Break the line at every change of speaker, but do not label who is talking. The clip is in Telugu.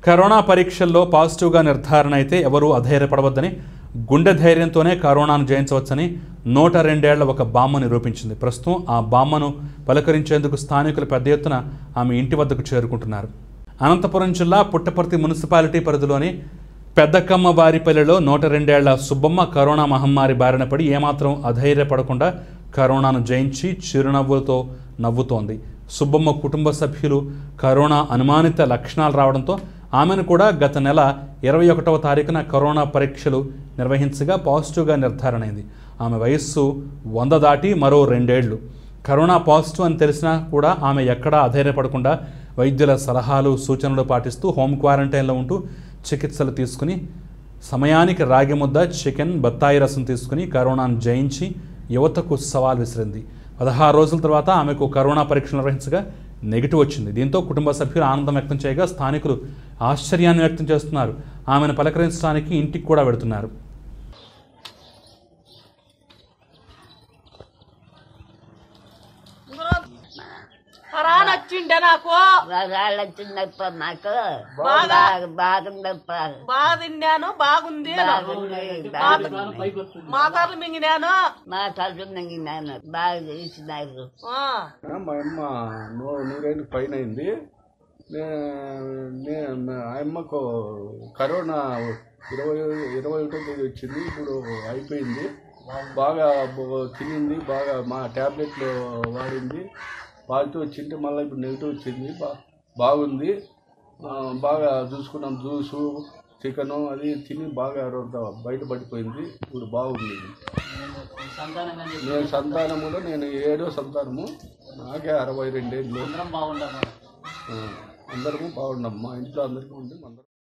కరోనా పరీక్షల్లో పాజిటివ్గా నిర్ధారణ అయితే ఎవరూ అధైర్యపడవద్దని గుండె ధైర్యంతోనే కరోనాను జయించవచ్చని నూట రెండేళ్ల ఒక బామ్మ నిరూపించింది ప్రస్తుతం ఆ బామ్మను పలకరించేందుకు స్థానికులు పెద్ద ఎత్తున ఆమె ఇంటి వద్దకు చేరుకుంటున్నారు అనంతపురం జిల్లా పుట్టపర్తి మున్సిపాలిటీ పరిధిలోని పెద్దకమ్మ వారిపల్లెలో నూట రెండేళ్ల సుబ్బమ్మ కరోనా మహమ్మారి బారిన పడి ఏమాత్రం అధైర్యపడకుండా కరోనాను జయించి చిరునవ్వులతో నవ్వుతోంది సుబ్బమ్మ కుటుంబ సభ్యులు కరోనా అనుమానిత లక్షణాలు రావడంతో ఆమెను కూడా గత నెల ఇరవై ఒకటవ తారీఖున కరోనా పరీక్షలు నిర్వహించగా పాజిటివ్గా నిర్ధారణ అయింది ఆమె వయస్సు వంద దాటి మరో రెండేళ్లు కరోనా పాజిటివ్ అని తెలిసినా కూడా ఆమె ఎక్కడా అధైర్యపడకుండా వైద్యుల సలహాలు సూచనలు పాటిస్తూ హోమ్ క్వారంటైన్లో ఉంటూ చికిత్సలు తీసుకుని సమయానికి రాగి ముద్ద చికెన్ బత్తాయి రసం తీసుకుని కరోనాను జయించి యువతకు సవాల్ విసిరింది పదహారు రోజుల తర్వాత ఆమెకు కరోనా పరీక్షలు నిర్వహించగా నెగిటివ్ వచ్చింది దీంతో కుటుంబ సభ్యులు ఆనందం వ్యక్తం చేయగా స్థానికులు ఆశ్చర్యాన్ని వ్యక్తం చేస్తున్నారు ఆమెను పలకరించడానికి ఇంటికి కూడా వెడుతున్నారు
కరాన్ వచ్చిండే నాకు
రాళ్ళు వచ్చిందప్ప నాకు
బాగా-
బాగా బాగుందప్ప
బాగా తిన్నాను బాగుంది
బాగుంది బాగుంది
మాతార్లు మింగినాను
మా తల్లి నేను బాగా చేసినారు
ఆ,
మా అమ్మ నూ నూరేళ్ళు పైన అయింది నేను ఆ అమ్మకు కరోనా ఇరవై ఇరవై ఒకటో తేదీ వచ్చింది ఇప్పుడు అయిపోయింది బాగా బ- తినింది బాగా మా ట్యాబ్లెట్లు వాడింది పాజిటివ్ వచ్చింది మళ్ళీ ఇప్పుడు నెగిటివ్ వచ్చింది బా బాగుంది ఆ, బాగా చూసుకున్నాం జ్యూసు చికెను అది తిని బాగా రొంత బయటపడిపోయింది ఇప్పుడు బాగుంది నేను సంతానములో నేను ఏడో సంతానము నాకే అరవై రెండేళ్ళు ఆ, అందరము బాగున్నాం మా ఇంట్లో అందరికీ ఉంది అందరం